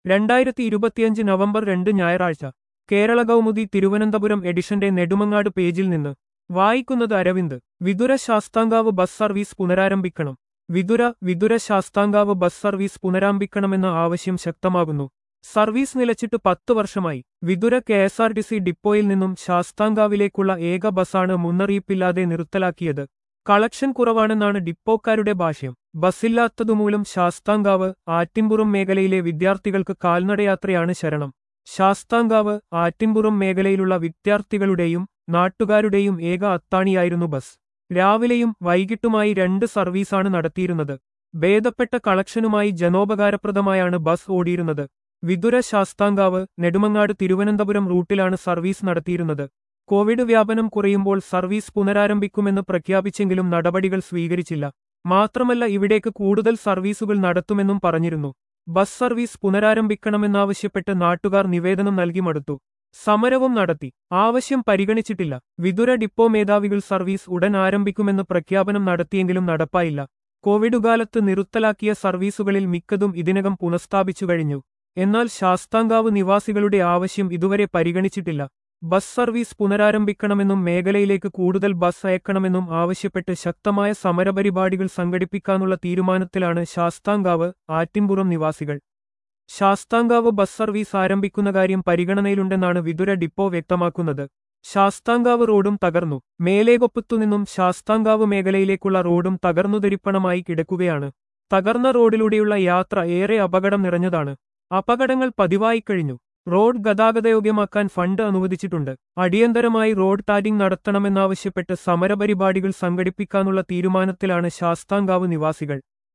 രണ്ടായിരത്തി ഇരുപത്തിയഞ്ച് നവംബർ രണ്ട് ഞായറാഴ്ച കേരള കൗമുദി തിരുവനന്തപുരം എഡിഷന്റെ നെടുമങ്ങാട് പേജിൽ നിന്ന് വായിക്കുന്നത് അരവിന്ദ് വിതുര ശാസ്താംകാവ് ബസ് സർവീസ് പുനരാരംഭിക്കണം വിതുര വിതുര ശാസ്താംകാവ് ബസ് സർവീസ് പുനരാരംഭിക്കണമെന്ന ആവശ്യം ശക്തമാകുന്നു സർവീസ് നിലച്ചിട്ട് പത്ത് വർഷമായി Vithura K S R T C ഡിപ്പോയിൽ നിന്നും ശാസ്താംകാവിലേക്കുള്ള ഏക ബസ്സാണ് മുന്നറിയിപ്പില്ലാതെ നിർത്തലാക്കിയത് കളക്ഷൻ കുറവാണെന്നാണ് ഡിപ്പോക്കാരുടെ ഭാഷ്യം ബസ്സില്ലാത്തതുമൂലം ശാസ്താംകാവ് ആറ്റിൻപുറം മേഖലയിലെ വിദ്യാർത്ഥികൾക്ക് കാൽനടയാത്രയാണ് ശരണം ശാസ്താംകാവ് ആറ്റിൻപുറം മേഖലയിലുള്ള വിദ്യാർത്ഥികളുടെയും നാട്ടുകാരുടെയും ഏക അത്താണിയായിരുന്നു ബസ് രാവിലെയും വൈകിട്ടുമായി രണ്ട് സർവീസാണ് നടത്തിയിരുന്നത് ഭേദപ്പെട്ട കളക്ഷനുമായി ജനോപകാരപ്രദമായാണ് ബസ് ഓടിയിരുന്നത് വിതുര ശാസ്താംകാവ് നെടുമങ്ങാട് തിരുവനന്തപുരം റൂട്ടിലാണ് സർവീസ് നടത്തിയിരുന്നത് കോവിഡ് വ്യാപനം കുറയുമ്പോൾ സർവീസ് പുനരാരംഭിക്കുമെന്ന് പ്രഖ്യാപിച്ചെങ്കിലും നടപടികൾ സ്വീകരിച്ചില്ല മാത്രമല്ല ഇവിടേക്ക് കൂടുതൽ സർവീസുകൾ നടത്തുമെന്നും പറഞ്ഞിരുന്നു ബസ് സർവീസ് പുനരാരംഭിക്കണമെന്നാവശ്യപ്പെട്ട് നാട്ടുകാർ നിവേദനം നൽകി മടുത്തു സമരവും നടത്തി ആവശ്യം പരിഗണിച്ചിട്ടില്ല വിതുര ഡിപ്പോ മേധാവികൾ സർവീസ് ഉടൻ ആരംഭിക്കുമെന്ന് പ്രഖ്യാപനം നടത്തിയെങ്കിലും നടപ്പായില്ല കോവിഡ് കാലത്ത് നിറുത്തലാക്കിയ സർവീസുകളിൽ മിക്കതും ഇതിനകം പുനഃസ്ഥാപിച്ചു കഴിഞ്ഞു എന്നാൽ ശാസ്താംകാവ് നിവാസികളുടെ ആവശ്യം ഇതുവരെ പരിഗണിച്ചിട്ടില്ല ബസ് സർവീസ് പുനരാരംഭിക്കണമെന്നും മേഖലയിലേക്ക് കൂടുതൽ ബസ് അയക്കണമെന്നും ആവശ്യപ്പെട്ട് ശക്തമായ സമരപരിപാടികൾ സംഘടിപ്പിക്കാനുള്ള തീരുമാനത്തിലാണ് ശാസ്താംകാവ് ആറ്റിൻപുറം നിവാസികൾ ശാസ്താംകാവ് ബസ് സർവീസ് ആരംഭിക്കുന്ന കാര്യം പരിഗണനയിലുണ്ടെന്നാണ് വിതുര ഡിപ്പോ വ്യക്തമാക്കുന്നത് ശാസ്താംകാവ് റോഡും തകർന്നു മേലേകൊപ്പത്തുനിന്നും ശാസ്താംകാവ് മേഖലയിലേക്കുള്ള റോഡും തകർന്നുതരിപ്പണമായി കിടക്കുകയാണ് തകർന്ന റോഡിലൂടെയുള്ള യാത്ര ഏറെ അപകടം നിറഞ്ഞതാണ് അപകടങ്ങൾ പതിവായി കഴിഞ്ഞു റോഡ് ഗതാഗതയോഗ്യമാക്കാൻ ഫണ്ട് അനുവദിച്ചിട്ടുണ്ട് അടിയന്തരമായി റോഡ് ടാരിംഗ് നടത്തണമെന്നാവശ്യപ്പെട്ട് സമരപരിപാടികൾ സംഘടിപ്പിക്കാനുള്ള തീരുമാനത്തിലാണ് ശാസ്താംകാവ് നിവാസികൾ